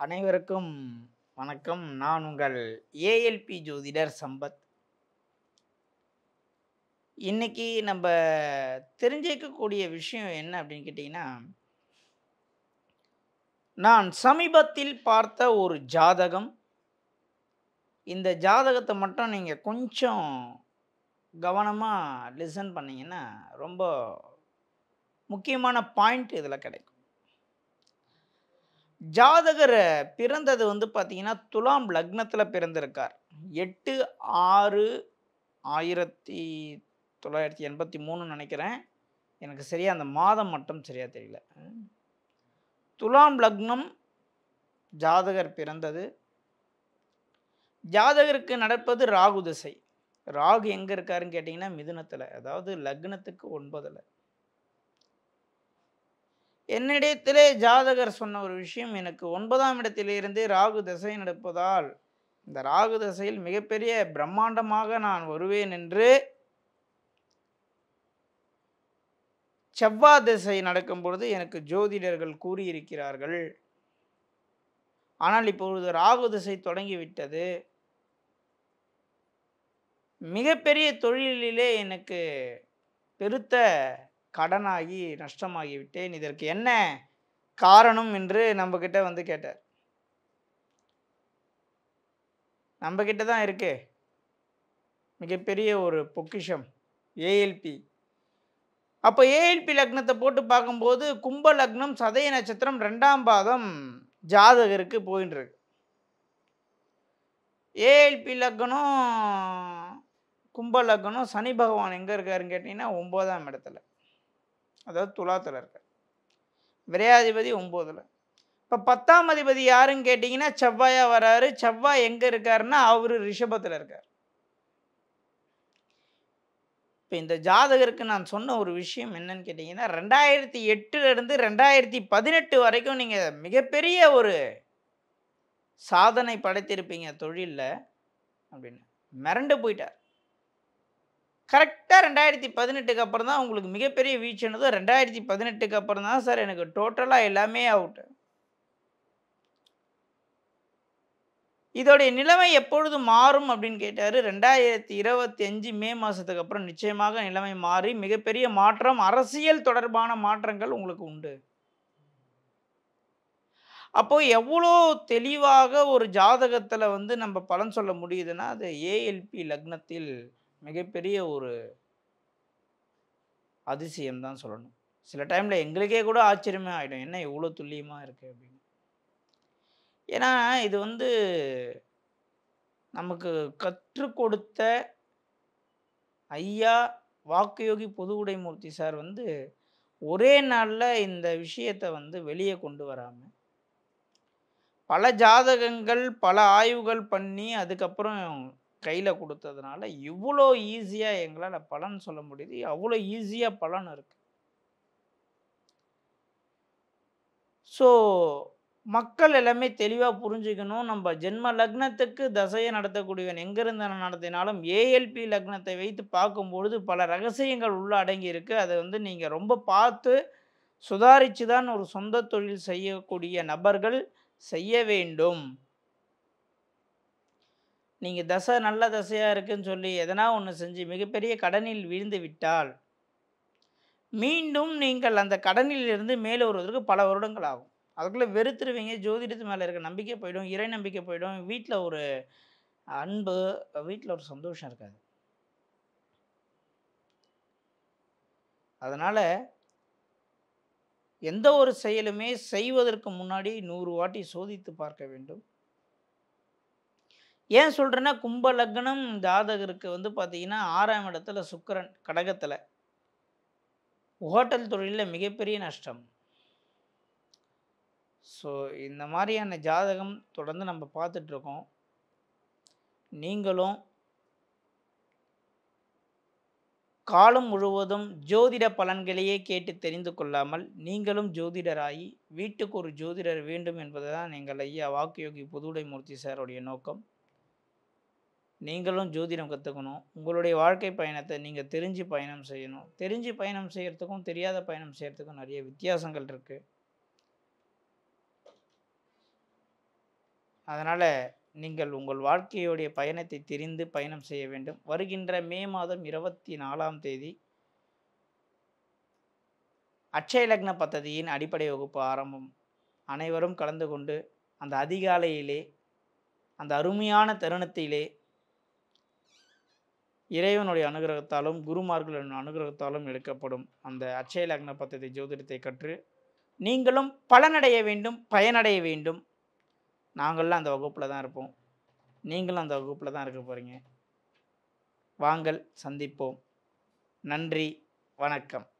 அனைவருக்கும் வணக்கம் நான் உங்கள் ஏஎல்பி ஜோதிடர் சம்பத் இன்னைக்கு நம்ம தெரிஞ்சிக்கக்கூடிய விஷயம் என்ன அப்படின்னு கேட்டிங்கன்னா நான் சமீபத்தில் பார்த்த ஒரு ஜாதகம் இந்த ஜாதகத்தை மட்டும் நீங்கள் கொஞ்சம் கவனமாக லிசன் பண்ணீங்கன்னா ரொம்ப முக்கியமான பாயிண்ட் இதில் கிடைக்கும் ஜாதகர் பிறந்தது வந்து பார்த்தீங்கன்னா துலாம் லக்னத்தில் பிறந்திருக்கார் எட்டு ஆறு ஆயிரத்தி தொள்ளாயிரத்தி எண்பத்தி மூணுன்னு நினைக்கிறேன் எனக்கு சரியாக அந்த மாதம் மட்டும் சரியாக தெரியல துலாம் லக்னம் ஜாதகர் பிறந்தது ஜாதகருக்கு நடப்பது ராகு திசை ராகு எங்கே இருக்காருன்னு கேட்டிங்கன்னா மிதுனத்தில் அதாவது லக்னத்துக்கு ஒன்பதில் என்னிடத்திலே ஜாதகர் சொன்ன ஒரு விஷயம் எனக்கு ஒன்பதாம் இடத்திலிருந்தே ராகு திசை நடப்பதால் இந்த ராகு திசையில் மிகப்பெரிய பிரம்மாண்டமாக நான் வருவேன் என்று செவ்வாய் திசை நடக்கும் பொழுது எனக்கு ஜோதிடர்கள் கூறியிருக்கிறார்கள் ஆனால் இப்பொழுது ராகு திசை தொடங்கிவிட்டது மிகப்பெரிய தொழிலிலே எனக்கு பெருத்த கடனாகி நஷ்டமாகிவிட்டேன் இதற்கு என்ன காரணம் என்று நம்ம கிட்ட வந்து கேட்டார் நம்ம கிட்ட தான் இருக்கு மிகப்பெரிய ஒரு பொக்கிஷம் ஏஎல்பி அப்போ ஏஎல்பி லக்னத்தை போட்டு பார்க்கும்போது கும்ப லக்னம் சதய நட்சத்திரம் ரெண்டாம் பாதம் ஜாதகருக்கு போயின்னு இருக்கு ஏஎல்பி லக்னம் கும்ப லக்னம் சனி பகவான் எங்கே இருக்காருன்னு கேட்டிங்கன்னா ஒம்போதாம் இடத்துல அதாவது துலாத்தில் இருக்கார் விரையாதிபதி ஒம்போதில் இப்போ பத்தாம் அதிபதி யாருன்னு கேட்டிங்கன்னா செவ்வாயா வராரு செவ்வாய் எங்கே இருக்காருன்னா அவர் ரிஷபத்தில் இருக்கார் இப்போ இந்த ஜாதகருக்கு நான் சொன்ன ஒரு விஷயம் என்னன்னு கேட்டிங்கன்னா ரெண்டாயிரத்தி எட்டுலேருந்து ரெண்டாயிரத்தி பதினெட்டு வரைக்கும் நீங்கள் மிகப்பெரிய ஒரு சாதனை படைத்திருப்பீங்க தொழிலில் அப்படின்னு மிரண்டு போயிட்டார் கரெக்டாக ரெண்டாயிரத்தி பதினெட்டுக்கு அப்புறம் தான் உங்களுக்கு மிகப்பெரிய வீழ்ச்சினதோ ரெண்டாயிரத்தி பதினெட்டுக்கு அப்புறம் தான் சார் எனக்கு டோட்டலாக எல்லாமே அவுட்டு இதோடைய நிலைமை எப்பொழுது மாறும் அப்படின்னு கேட்டார் ரெண்டாயிரத்தி இருபத்தி அஞ்சு மே மாதத்துக்கு அப்புறம் நிச்சயமாக நிலைமை மாறி மிகப்பெரிய மாற்றம் அரசியல் தொடர்பான மாற்றங்கள் உங்களுக்கு உண்டு அப்போ எவ்வளோ தெளிவாக ஒரு ஜாதகத்தில் வந்து நம்ம பலன் சொல்ல முடியுதுன்னா அது ஏஎல்பி லக்னத்தில் மிகப்பெரிய ஒரு அதிசயம் தான் சொல்லணும் சில டைமில் எங்களுக்கே கூட ஆச்சரியமே ஆகிடும் என்ன இவ்வளோ துல்லியமாக இருக்குது அப்படின்னு ஏன்னா இது வந்து நமக்கு கற்றுக் கொடுத்த ஐயா வாக்குயோகி பொதுவுடைமூர்த்தி சார் வந்து ஒரே நாளில் இந்த விஷயத்தை வந்து வெளியே கொண்டு வராமல் பல ஜாதகங்கள் பல ஆய்வுகள் பண்ணி அதுக்கப்புறம் கையில் கொடுத்ததுனால இவ்வளோ ஈஸியாக எங்களால் பலன் சொல்ல முடியுது அவ்வளோ ஈஸியாக பலன் இருக்கு ஸோ மக்கள் எல்லாமே தெளிவாக புரிஞ்சுக்கணும் நம்ம ஜென்ம லக்னத்துக்கு தசையை நடத்தக்கூடியவன் எங்கிருந்து நடத்தினாலும் ஏஎல்பி லக்னத்தை வைத்து பார்க்கும்பொழுது பல ரகசியங்கள் உள்ள அடங்கி இருக்கு அதை வந்து நீங்கள் ரொம்ப பார்த்து சுதாரித்து தான் ஒரு சொந்த தொழில் செய்யக்கூடிய நபர்கள் செய்ய வேண்டும் நீங்கள் தசை நல்ல தசையாக இருக்குன்னு சொல்லி எதனா ஒன்று செஞ்சு மிகப்பெரிய கடனில் வீழ்ந்து விட்டால் மீண்டும் நீங்கள் அந்த கடனில் இருந்து மேலே வருவதற்கு பல வருடங்கள் ஆகும் அதுக்குள்ளே வெறுத்துருவீங்க ஜோதிடத்து மேலே இருக்க நம்பிக்கை போயிடும் இறை நம்பிக்கை போயிடும் வீட்டில் ஒரு அன்பு வீட்டில் ஒரு சந்தோஷம் இருக்காது அதனால் எந்த ஒரு செயலுமே செய்வதற்கு முன்னாடி நூறு வாட்டி சோதித்து பார்க்க வேண்டும் ஏன் சொல்கிறேன்னா கும்ப லக்னம் ஜாதகருக்கு வந்து பார்த்தீங்கன்னா ஆறாம் இடத்துல சுக்கரன் கடகத்தில் ஹோட்டல் தொழிலில் மிகப்பெரிய நஷ்டம் ஸோ இந்த மாதிரியான ஜாதகம் தொடர்ந்து நம்ம பார்த்துட்ருக்கோம் நீங்களும் காலம் முழுவதும் ஜோதிட பலன்களையே கேட்டு தெரிந்து கொள்ளாமல் நீங்களும் ஜோதிடராகி வீட்டுக்கு ஒரு ஜோதிடர் வேண்டும் என்பதுதான் எங்கள் ஐயா வாக்குயோகி புதுவுடைமூர்த்தி சாருடைய நோக்கம் நீங்களும் ஜோதிடம் கற்றுக்கணும் உங்களுடைய வாழ்க்கை பயணத்தை நீங்கள் தெரிஞ்சு பயணம் செய்யணும் தெரிஞ்சு பயணம் செய்கிறதுக்கும் தெரியாத பயணம் செய்கிறதுக்கும் நிறைய வித்தியாசங்கள் இருக்குது அதனால் நீங்கள் உங்கள் வாழ்க்கையுடைய பயணத்தை தெரிந்து பயணம் செய்ய வேண்டும் வருகின்ற மே மாதம் இருபத்தி நாலாம் தேதி அட்சய லக்ன பദ്ധதியின் அடிப்படை வகுப்பு ஆரம்பம் அனைவரும் கலந்து கொண்டு அந்த அதிகாலையிலே அந்த அருமையான தருணத்திலே இறைவனுடைய அனுகிரகத்தாலும் குருமார்களின் அனுகிரகத்தாலும் எடுக்கப்படும் அந்த அட்சய லக்ன பദ്ധதி ஜோதிடத்தை கற்று நீங்களும் பலனடைய வேண்டும் பயனடைய வேண்டும் நாங்கள்லாம் அந்த வகுப்பில் தான் இருப்போம் நீங்களும் அந்த வகுப்பில் தான் இருக்க போகிறீங்க வாங்கள் சந்திப்போம் நன்றி வணக்கம்